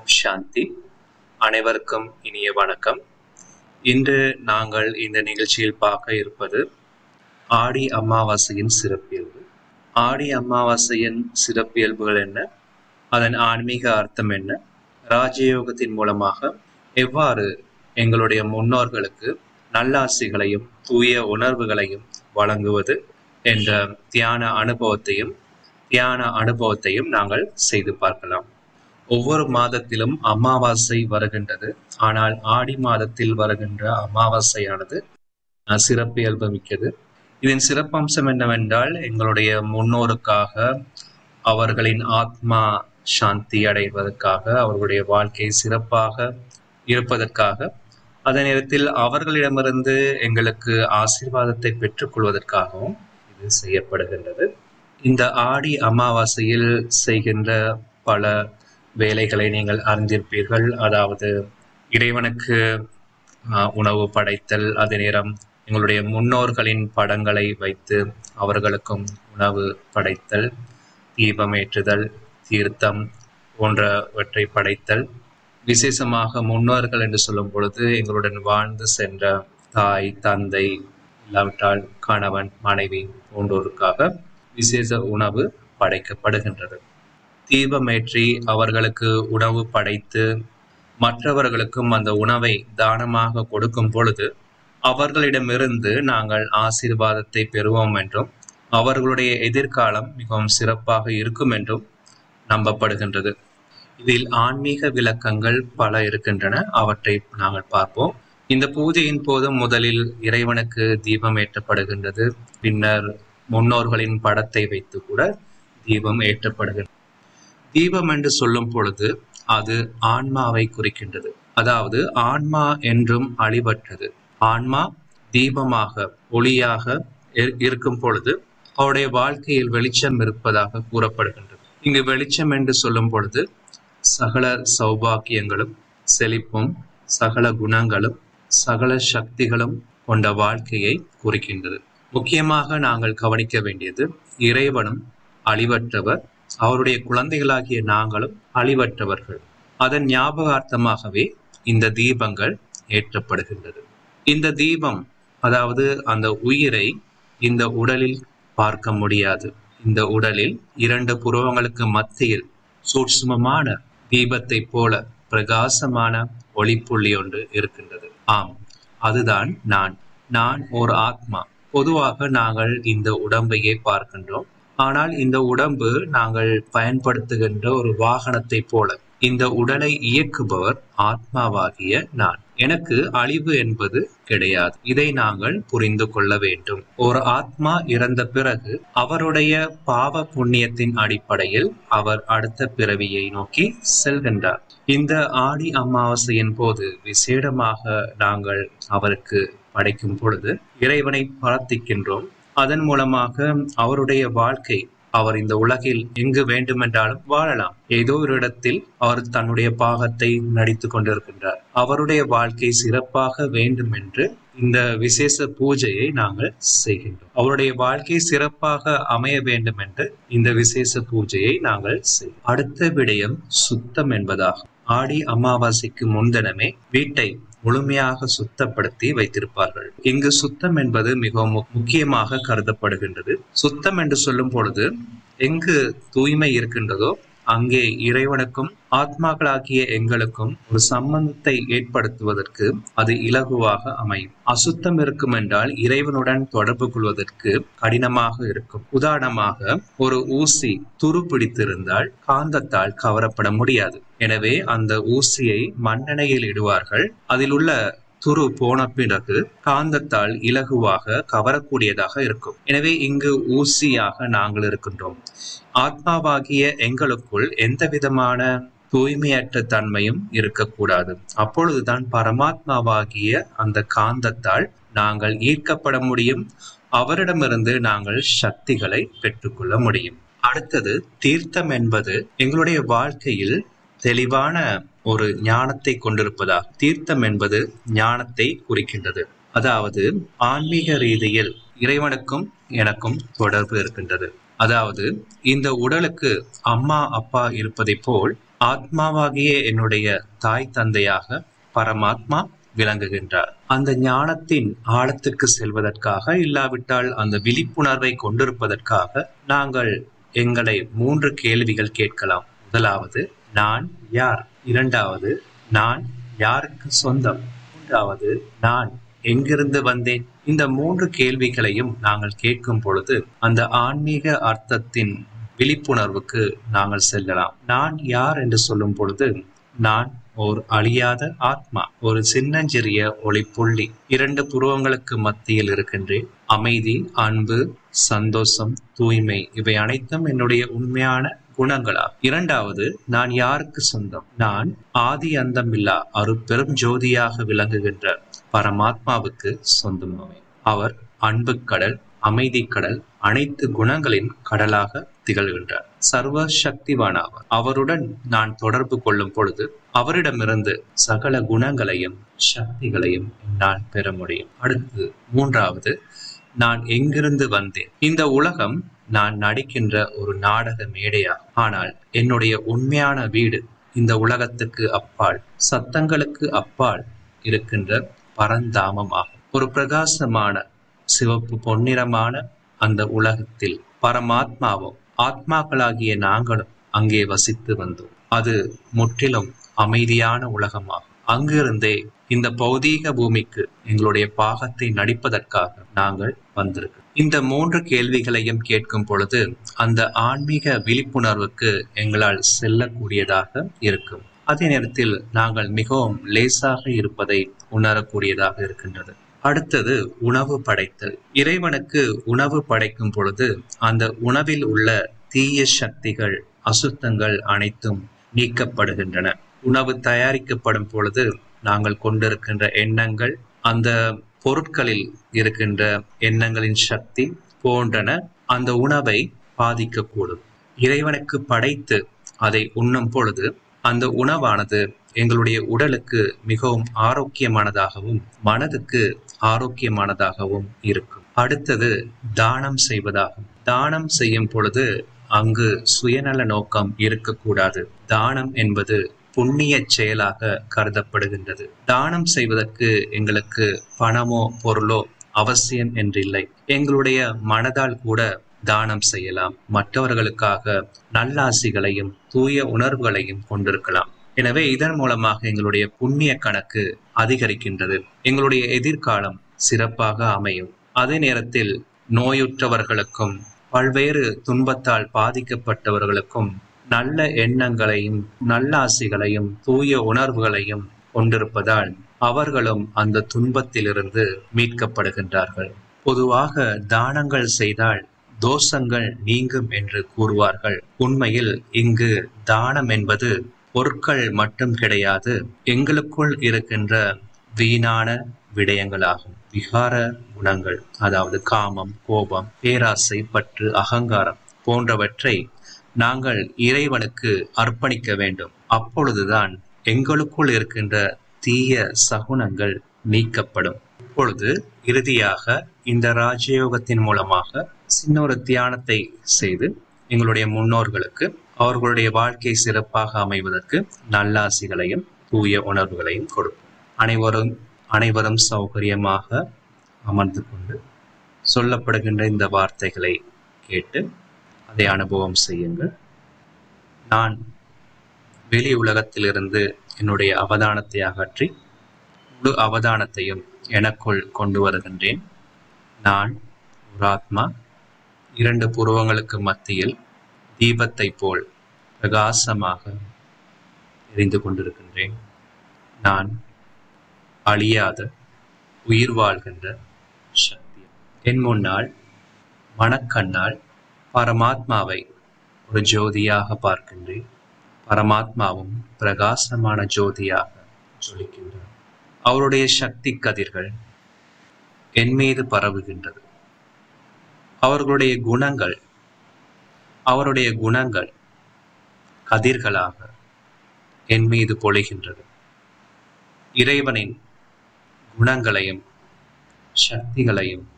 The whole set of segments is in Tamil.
சாந்தி அனைவருக்கும் இனிய வணக்கம் இன்று நாங்கள் இந்த நிகழ்ச்சியில் பார்க்க இருப்பது ஆடி அமாவாசையின் சிறப்பியல்பு ஆடி அமாவாசையின் சிறப்பியல்புகள் என்ன அதன் ஆன்மீக அர்த்தம் என்ன ராஜயோகத்தின் மூலமாக எவ்வாறு எங்களுடைய முன்னோர்களுக்கு நல்லாசிகளையும் தூய உணர்வுகளையும் வழங்குவது என்ற தியான அனுபவத்தையும் தியான அனுபவத்தையும் நாங்கள் செய்து பார்க்கலாம் ஒவ்வொரு மாதத்திலும் அமாவாசை வருகின்றது ஆனால் ஆடி மாதத்தில் வருகின்ற அமாவாசையானது அஹ், சிறப்பியல்பு மிக்கது இதன் சிறப்பம்சம் என்னவென்றால் எங்களுடைய முன்னோருக்காக அவர்களின் ஆத்மா சாந்தி அடைவதற்காக அவர்களுடைய வாழ்க்கை சிறப்பாக இருப்பதற்காக அதே நேரத்தில் அவர்களிடமிருந்து எங்களுக்கு ஆசீர்வாதத்தை பெற்றுக்கொள்வதற்காகவும் இது செய்யப்படுகின்றது இந்த ஆடி அமாவாசையில் செய்கின்ற பல வேலைகளை நீங்கள் அறிந்திருப்பீர்கள் அதாவது இறைவனுக்கு ஆஹ், உணவு படைத்தல் அதே நேரம் எங்களுடைய முன்னோர்களின் படங்களை வைத்து அவர்களுக்கும் உணவு படைத்தல் தீபமேற்றுதல் தீர்த்தம் போன்றவற்றை படைத்தல் விசேஷமாக முன்னோர்கள் என்று சொல்லும் பொழுது எங்களுடன் வாழ்ந்து சென்ற தாய் தந்தை இல்லாவிட்டால் கணவன் மனைவி போன்றோருக்காக விசேஷ உணவு படைக்கப்படுகின்றது தீபமேற்றி அவர்களுக்கு உணவு படைத்து மற்றவர்களுக்கும் அந்த உணவை தானமாக கொடுக்கும் பொழுது அவர்களிடமிருந்து நாங்கள் ஆசீர்வாதத்தை பெறுவோம் என்றும் அவர்களுடைய எதிர்காலம் மிகவும் சிறப்பாக இருக்கும் என்றும் நம்பப்படுகின்றது இதில் ஆன்மீக விளக்கங்கள் பல இருக்கின்றன அவற்றை நாங்கள் பார்ப்போம் இந்த பூஜையின் போது முதலில் இறைவனுக்கு தீபம் ஏற்றப்படுகின்றது பின்னர் முன்னோர்களின் படத்தை வைத்து கூட தீபம் ஏற்றப்படுகின்றது தீபம் என்று சொல்லும் பொழுது அது ஆன்மாவை குறிக்கின்றது அதாவது ஆன்மா என்றும் அழிவற்றது ஆன்மா தீபமாக ஒளியாக இரு- இருக்கும் பொழுது அவருடைய வாழ்க்கையில் வெளிச்சம் இருப்பதாக கூறப்படுகின்றது இங்கு வெளிச்சம் என்று சொல்லும் பொழுது சகல சௌபாக்கியங்களும் செழிப்பும் சகல குணங்களும் சகல சக்திகளும் கொண்ட வாழ்க்கையை குறிக்கின்றது முக்கியமாக நாங்கள் கவனிக்க வேண்டியது இறைவனும் அழிவற்றவர் அவருடைய குழந்தைகளாகிய நாங்களும் அழிவற்றவர்கள் அதன் ஞாபகார்த்தமாகவே இந்த தீபங்கள் ஏற்றப்படுகின்றது இந்த தீபம் அதாவது அந்த உயிரை இந்த உடலில் பார்க்க முடியாது இந்த உடலில் இரண்டு புருவங்களுக்கு மத்தியில் சூட்சுமமான தீபத்தை போல பிரகாசமான ஒளிப்புள்ளி ஒன்று இருக்கின்றது ஆம் அதுதான் நான் நான் ஒரு ஆத்மா பொதுவாக நாங்கள் இந்த உடம்பையே பார்க்கின்றோம் ஆனால் இந்த உடம்பு நாங்கள் பயன்படுத்துகின்ற ஒரு வாகனத்தை போல இந்த உடலை இயக்குபவர் ஆத்மாவாகிய நான் எனக்கு அழிவு என்பது கிடையாது இதை நாங்கள் புரிந்து கொள்ள வேண்டும் ஒரு ஆத்மா இறந்த பிறகு அவருடைய பாவ புண்ணியத்தின் அடிப்படையில் அவர் அடுத்த பிறவியை நோக்கி செல்கின்றார் இந்த ஆடி அமாவாசையின் போது விசேடமாக நாங்கள் அவருக்கு படைக்கும் பொழுது இறைவனை பிரார்த்திக்கின்றோம் அதன் மூலமாக அவருடைய வாழ்க்கை அவர் இந்த உலகில் எங்கு வேண்டுமென்றாலும் வாழலாம் ஏதோ ஒரு இடத்தில் அவர் தன்னுடைய பாகத்தை நடித்து கொண்டிருக்கின்றார் அவருடைய வாழ்க்கை சிறப்பாக வேண்டும் என்று இந்த விசேஷ பூஜையை நாங்கள் செய்கின்றோம் அவருடைய வாழ்க்கை சிறப்பாக அமைய வேண்டும் என்று இந்த விசேஷ பூஜையை நாங்கள் செய்வோம் அடுத்த விடயம் சுத்தம் என்பதாகும் ஆடி அமாவாசைக்கு முன்தினமே வீட்டை முழுமையாக சுத்தப்படுத்தி வைத்திருப்பார்கள் இங்கு சுத்தம் என்பது மிகவும் மு- முக்கியமாக கருதப்படுகின்றது சுத்தம் என்று சொல்லும் பொழுது எங்கு தூய்மை இருக்கின்றதோ அங்கே இறைவனுக்கும் ஆத்மாக்களாகிய எங்களுக்கும் ஒரு சம்பந்தத்தை ஏற்படுத்துவதற்கு அது இலகுவாக அமையும் அசுத்தம் இருக்கும் என்றால் இறைவனுடன் தொடர்பு கொள்வதற்கு கடினமாக இருக்கும் உதாரணமாக ஒரு ஊசி துரு பிடித்திருந்தால் காந்தத்தால் கவரப்பட முடியாது எனவே அந்த ஊசியை மண்ணெண்ணெயில் இடுவார்கள் அதில் உள்ள துரு போன பிறகு காந்தத்தால் இலகுவாக கவரக்கூடியதாக இருக்கும் எனவே இங்கு ஊசியாக நாங்கள் இருக்கின்றோம் ஆத்மாவாகிய எங்களுக்குள் எந்த விதமான தூய்மையற்ற தன்மையும் இருக்கக்கூடாது அப்பொழுதுதான் பரமாத்மாவாகிய அந்த காந்தத்தால் நாங்கள் ஈர்க்கப்பட முடியும் அவரிடமிருந்து நாங்கள் சக்திகளை பெற்றுக்கொள்ள முடியும் அடுத்தது தீர்த்தம் என்பது எங்களுடைய வாழ்க்கையில் தெளிவான ஒரு ஞானத்தை கொண்டிருப்பதா தீர்த்தம் என்பது ஞானத்தை குறிக்கின்றது அதாவது ஆன்மீக ரீதியில் இறைவனுக்கும் எனக்கும் தொடர்பு இருக்கின்றது அதாவது இந்த உடலுக்கு அம்மா அப்பா இருப்பதை போல் ஆத்மாவாகிய என்னுடைய தாய் தந்தையாக பரமாத்மா விளங்குகின்றார் அந்த ஞானத்தின் ஆழத்திற்கு செல்வதற்காக இல்லாவிட்டால் அந்த விழிப்புணர்வை கொண்டிருப்பதற்காக நாங்கள் எங்களை மூன்று கேள்விகள் கேட்கலாம் முதலாவது நான் யார் இரண்டாவது நான் யாருக்கு சொந்தம் மூன்றாவது நான் எங்கிருந்து வந்தேன் இந்த மூன்று கேள்விகளையும் நாங்கள் கேட்கும் பொழுது அந்த ஆன்மீக அர்த்தத்தின் விழிப்புணர்வுக்கு நாங்கள் செல்லலாம் நான் யார் என்று சொல்லும் பொழுது நான் ஓர் அழியாத ஆத்மா ஒரு சின்னஞ்சிறிய ஒளிப்புள்ளி இரண்டு புருவங்களுக்கு மத்தியில் இருக்கின்றேன் அமைதி அன்பு சந்தோஷம் தூய்மை இவை அனைத்தும் என்னுடைய உண்மையான குணங்களா இரண்டாவது நான் யாருக்கு சொந்தம் நான் ஆதி அந்தமில்லா ஒரு பெரும் ஜோதியாக விளங்குகின்ற பரமாத்மாவுக்கு சொந்தமாவேன் அவர் அன்பு கடல் அமைதி கடல் அனைத்து குணங்களின் கடலாக திகழ்கின்றார் சர்வ சக்திவானாவர் அவருடன் நான் தொடர்பு கொள்ளும் பொழுது அவரிடமிருந்து சகல குணங்களையும் சக்திகளையும் என்னால் பெற முடியும் அடுத்து மூன்றாவது நான் எங்கிருந்து வந்தேன் இந்த உலகம் நான் நடிக்கின்ற ஒரு நாடக மேடையா ஆனால் என்னுடைய உண்மையான வீடு இந்த உலகத்துக்கு அப்பால் சத்தங்களுக்கு அப்பால் இருக்கின்ற பரந்தாமம் ஆகும் ஒரு பிரகாசமான சிவப்பு பொன்னிறமான அந்த உலகத்தில் பரமாத்மாவும் ஆத்மாக்களாகிய நாங்களும் அங்கே வசித்து வந்தோம் அது முற்றிலும் அமைதியான உலகமாகும் அங்கிருந்தே இந்த பௌதீக பூமிக்கு எங்களுடைய பாகத்தை நடிப்பதற்காக நாங்கள் வந்திருக்கிறோம் இந்த மூன்று கேள்விகளையும் கேட்கும் பொழுது அந்த ஆன்மீக விழிப்புணர்வுக்கு எங்களால் செல்லக்கூடியதாக இருக்கும் அதே நேரத்தில் நாங்கள் மிகவும் லேசாக இருப்பதை உணரக்கூடியதாக இருக்கின்றது அடுத்தது உணவு படைத்தல் இறைவனுக்கு உணவு படைக்கும் பொழுது அந்த உணவில் உள்ள தீய சக்திகள் அசுத்தங்கள் அனைத்தும் நீக்கப்படுகின்றன உணவு தயாரிக்கப்படும் பொழுது நாங்கள் கொண்டிருக்கின்ற எண்ணங்கள் அந்த பொருட்களில் இருக்கின்ற எண்ணங்களின் சக்தி போன்றன அந்த உணவை பாதிக்கக்கூடும் இறைவனுக்கு படைத்து அதை உண்ணும் பொழுது அந்த உணவானது எங்களுடைய உடலுக்கு மிகவும் ஆரோக்கியமானதாகவும் மனதுக்கு ஆரோக்கியமானதாகவும் இருக்கும் அடுத்தது தானம் செய்வதாகும் தானம் செய்யும் பொழுது அங்கு சுயநல நோக்கம் இருக்கக்கூடாது தானம் என்பது புண்ணிய செயலாக கருதப்படுகின்றது தானம் செய்வதற்கு எங்களுக்கு பணமோ பொருளோ அவசியம் என்றில்லை எங்களுடைய மனதால் கூட தானம் செய்யலாம் மற்றவர்களுக்காக நல்லாசிகளையும் தூய உணர்வுகளையும் கொண்டிருக்கலாம் எனவே இதன் மூலமாக எங்களுடைய புண்ணிய கணக்கு அதிகரிக்கின்றது எங்களுடைய எதிர்காலம் சிறப்பாக அமையும் அதே நேரத்தில் நோயுற்றவர்களுக்கும் பல்வேறு துன்பத்தால் பாதிக்கப்பட்டவர்களுக்கும் நல்ல எண்ணங்களையும் நல்லாசிகளையும் தூய உணர்வுகளையும் கொண்டிருப்பதால் அவர்களும் அந்த துன்பத்திலிருந்து மீட்கப்படுகின்றார்கள் பொதுவாக தானங்கள் செய்தால் தோஷங்கள் நீங்கும் என்று கூறுவார்கள் உண்மையில் இங்கு தானம் என்பது பொருட்கள் மட்டும் கிடையாது எங்களுக்குள் இருக்கின்ற வீணான விடயங்களாகும் விகார குணங்கள் அதாவது காமம் கோபம் பேராசை பற்று அகங்காரம் போன்றவற்றை நாங்கள் இறைவனுக்கு அர்ப்பணிக்க வேண்டும் அப்பொழுதுதான் எங்களுக்குள் இருக்கின்ற தீய சகுனங்கள் நீக்கப்படும் இப்பொழுது இறுதியாக இந்த ராஜயோகத்தின் மூலமாக சின்ன ஒரு தியானத்தை செய்து எங்களுடைய முன்னோர்களுக்கு அவர்களுடைய வாழ்க்கை சிறப்பாக அமைவதற்கு நல்லாசிகளையும் தூய உணர்வுகளையும் கொடுக்கும் அனைவரும் அனைவரும் சௌகரியமாக அமர்ந்து கொண்டு சொல்லப்படுகின்ற இந்த வார்த்தைகளை கேட்டு அதை அனுபவம் செய்யுங்கள் நான் வெளி உலகத்திலிருந்து என்னுடைய அவதானத்தை அகற்றி முழு அவதானத்தையும் எனக்குள் கொண்டு வருகின்றேன் நான் ஒரு ஆத்மா இரண்டு புருவங்களுக்கு மத்தியில் தீபத்தை போல் பிரகாசமாக எரிந்து கொண்டிருக்கின்றேன் நான் அழியாத உயிர் வாழ்கின்ற சக்தி என் முன்னால் மனக்கண்ணால் பரமாத்மாவை ஒரு ஜோதியாக பார்க்கின்றேன் பரமாத்மாவும் பிரகாசமான ஜோதியாக ஜொலிக்கின்றார் அவருடைய சக்தி கதிர்கள் என் மீது பரவுகின்றது அவர்களுடைய குணங்கள் அவருடைய குணங்கள் கதிர்களாக என் மீது பொழிகின்றது இறைவனின் குணங்களையும் சக்திகளையும்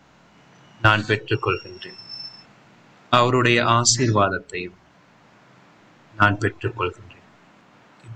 நான் பெற்றுக்கொள்கின்றேன் அவருடைய ஆசீர்வாதத்தையும் நான் பெற்றுக்கொள்கின்றேன்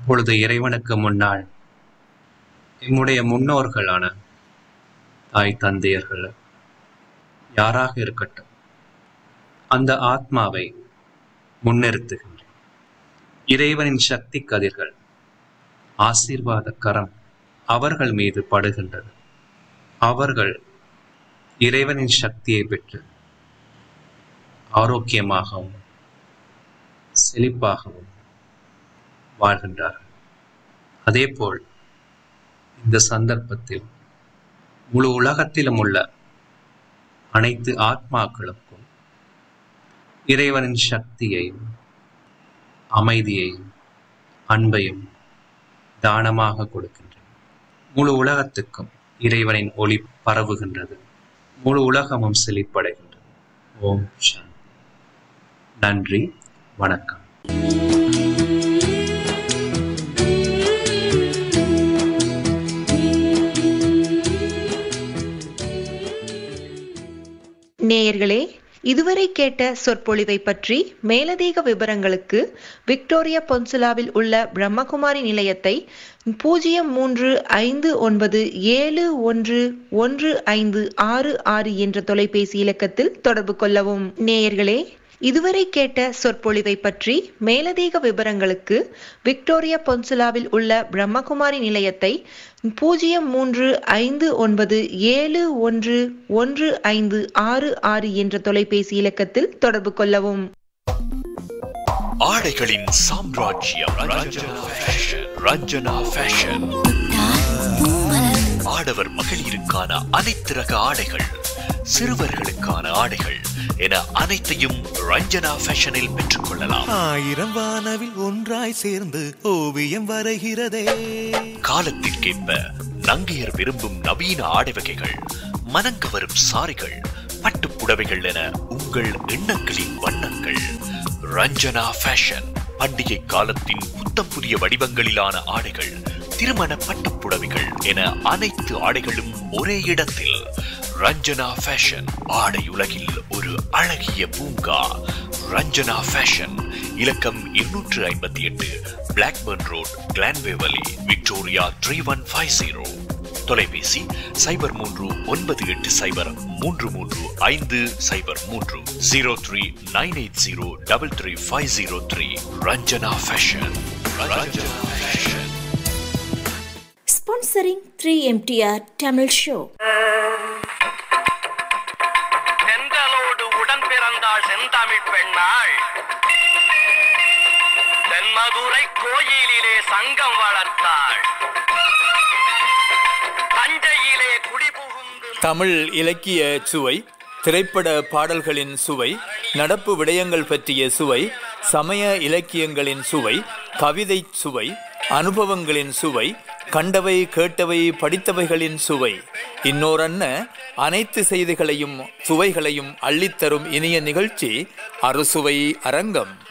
பொழுது இறைவனுக்கு முன்னால் எம்முடைய முன்னோர்களான தாய் தந்தையர்கள் யாராக இருக்கட்டும் அந்த ஆத்மாவை முன்னிறுத்துகின்றேன் இறைவனின் சக்தி கதிர்கள் ஆசீர்வாத கரம் அவர்கள் மீது படுகின்றது அவர்கள் இறைவனின் சக்தியை பெற்று ஆரோக்கியமாகவும் செழிப்பாகவும் வாழ்கின்றார்கள் அதேபோல் இந்த சந்தர்ப்பத்தில் முழு உலகத்திலும் உள்ள அனைத்து ஆத்மாக்களுக்கும் இறைவனின் சக்தியையும் அமைதியையும் அன்பையும் தானமாக கொடுக்கின்றேன் முழு உலகத்துக்கும் இறைவனின் ஒளி பரவுகின்றது முழு உலகமும் செழிப்படைகின்றது ஓம் சாந்தி நன்றி வணக்கம் நேயர்களே இதுவரை கேட்ட சொற்பொழிவை பற்றி மேலதிக விவரங்களுக்கு விக்டோரியா பொன்சுலாவில் உள்ள பிரம்மகுமாரி நிலையத்தை பூஜ்ஜியம் மூன்று ஐந்து ஒன்பது ஏழு ஒன்று ஒன்று ஐந்து ஆறு ஆறு என்ற தொலைபேசி இலக்கத்தில் தொடர்பு கொள்ளவும் நேயர்களே இதுவரை கேட்ட சொற்பொழிவை பற்றி மேலதிக விவரங்களுக்கு விக்டோரியா பொன்சுலாவில் உள்ள பிரம்மகுமாரி நிலையத்தை பூஜ்ஜியம் மூன்று ஐந்து ஒன்பது ஏழு ஒன்று ஒன்று ஐந்து ஆறு ஆறு என்ற தொலைபேசி இலக்கத்தில் தொடர்பு கொள்ளவும் ஆடைகளின் சாம்ராஜ்யம் ரஞ்சனா ஃபேஷன் ரஞ்சனா ஃபேஷன் ஆடவர் மகளிருக்கான அனைத்து ரக ஆடைகள் சிறுவர்களுக்கான ஆடைகள் என அனைத்தையும் ரஞ்சனா ஃபேஷனில் பெற்றுக்கொள்ளலாம் ஆயிரம் வானவில் ஒன்றாய் சேர்ந்து ஓவியம் வரைகிறதே காலத்திற்கேற்ப நங்கையர் விரும்பும் நவீன ஆடை வகைகள் மனங்கவரும் சாரிகள் பட்டுப் புடவைகள் என உங்கள் எண்ணங்களின் வண்ணங்கள் ரஞ்சனா ஃபேஷன் பண்டிகை காலத்தின் புத்தம் புதிய வடிவங்களிலான ஆடைகள் திருமண பட்டுப் புடவைகள் என அனைத்து ஆடைகளும் ஒரே இடத்தில் ரஞ்சனா ஃபேஷன் ஆடை உலகில் ஒரு அழகிய பூங்கா ரஞ்சனா ஃபேஷன் இலக்கம் இருநூற்று ஐம்பத்தி எட்டு Blackburn road Glen Waverley Victoria three one five zero தொலைபேசி சைபர் மூன்று ஒன்பது எட்டு சைபர் மூன்று மூன்று ஐந்து சைபர் மூன்று zero three nine eight zero double three five zero three Ranjana fashion Ranjana fashion Sponsoring 3MTR Tamil Show. செந்தலோடு உடன் பிறந்தாள் செந்தமிழ் பெண்ணாள் தென்மதுரை கோயிலிலே சங்கம் வளர்த்தாள் தஞ்சையிலே குடிபுகுந்து தமிழ் இலக்கிய சுவை திரைப்பட பாடல்களின் சுவை நடப்பு விடயங்கள் பற்றிய சுவை சமய இலக்கியங்களின் சுவை கவிதை சுவை அனுபவங்களின் சுவை கண்டவை கேட்டவை படித்தவைகளின் சுவை இன்னோரன்ன அனைத்து செய்திகளையும் சுவைகளையும் அள்ளித்தரும் இனிய நிகழ்ச்சி அறுசுவை அரங்கம்